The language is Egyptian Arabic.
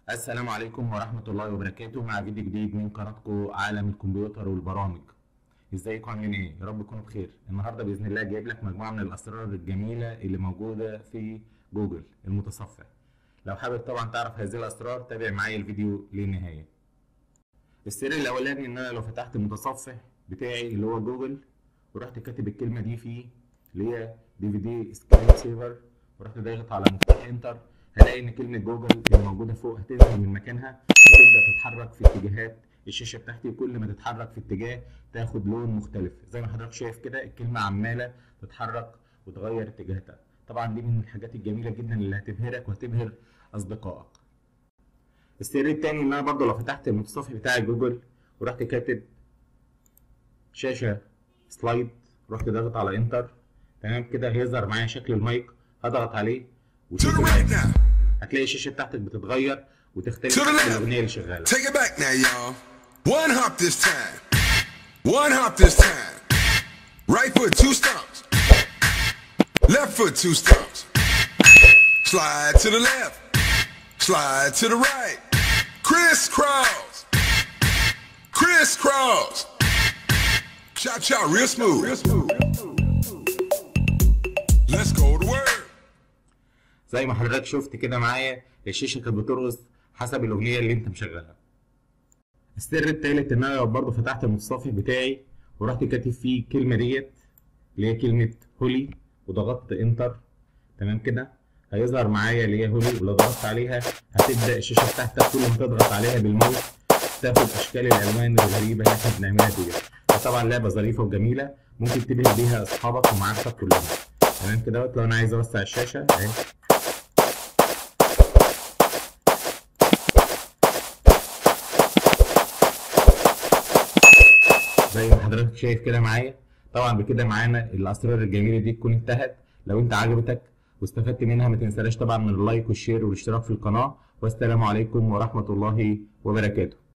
السلام عليكم ورحمة الله وبركاته مع فيديو جديد من قناتكم عالم الكمبيوتر والبرامج ازيكم عاملين ايه يا رب تكونوا بخير النهارده باذن الله جايب لك مجموعه من الاسرار الجميله اللي موجوده في جوجل المتصفح لو حابب طبعا تعرف هذه الاسرار تابع معايا الفيديو للنهايه السر الاولاني ان انا لو فتحت المتصفح بتاعي اللي هو جوجل ورحت كاتب الكلمه دي فيه اللي هي دي في دي سكرين سيفر ورحت ضاغط على مفتاح انتر هلاقي ان كلمه جوجل اللي موجوده فوق هتنزل من مكانها وتبدا تتحرك في اتجاهات الشاشه بتاعتي كل ما تتحرك في اتجاه تاخد لون مختلف زي ما حضرتك شايف كده الكلمه عماله تتحرك وتغير اتجاهاتها طبعا دي من الحاجات الجميله جدا اللي هتبهرك وهتبهر اصدقائك السر التاني ان انا برضه لو فتحت المتصفح بتاع جوجل ورحت كاتب شاشه سلايد رحت ضاغط على انتر تمام كده هيظهر معايا شكل المايك هضغط عليه To وشوف the المايك. right now. هتلاقي الشاشه بتاعتك بتتغير وتختلف To the عن left. الاغنيه اللي شغاله Take it back now, y'all. One hop this time. One hop this time. Right foot, two stumps. Left foot, two stumps. Slide to the left. Slide to the right. Crisscross. Crisscross. Cha cha, real smooth. Let's go to work. زي ما حضرتك شفت كده معايا الشاشه كانت بترقص حسب الاغنيه اللي انت مشغلها السر التالت ان انا لو برضه فتحت المتصفح بتاعي ورحت كاتب فيه الكلمه ديت اللي هي كلمه هولي وضغطت انتر تمام كده هيظهر معايا اللي هي هولي ولو ضغطت عليها هتبدا الشاشه بتاعتك كل ما تضغط عليها بالماوس تاخد اشكال الالوان الغريبه اللي احنا بنعملها ديت طبعا لعبه ظريفه وجميله ممكن تبهر بيها اصحابك ومعارفك كلهم تمام كده لو انا عايز اوسع الشاشه اهي زي ما حضرتك شايف كده معايا طبعا بكده معانا الاسرار الجميله دي تكون انتهت لو انت عجبتك واستفدت منها ما تنساش طبعا من اللايك والشير والاشتراك في القناه والسلام عليكم ورحمه الله وبركاته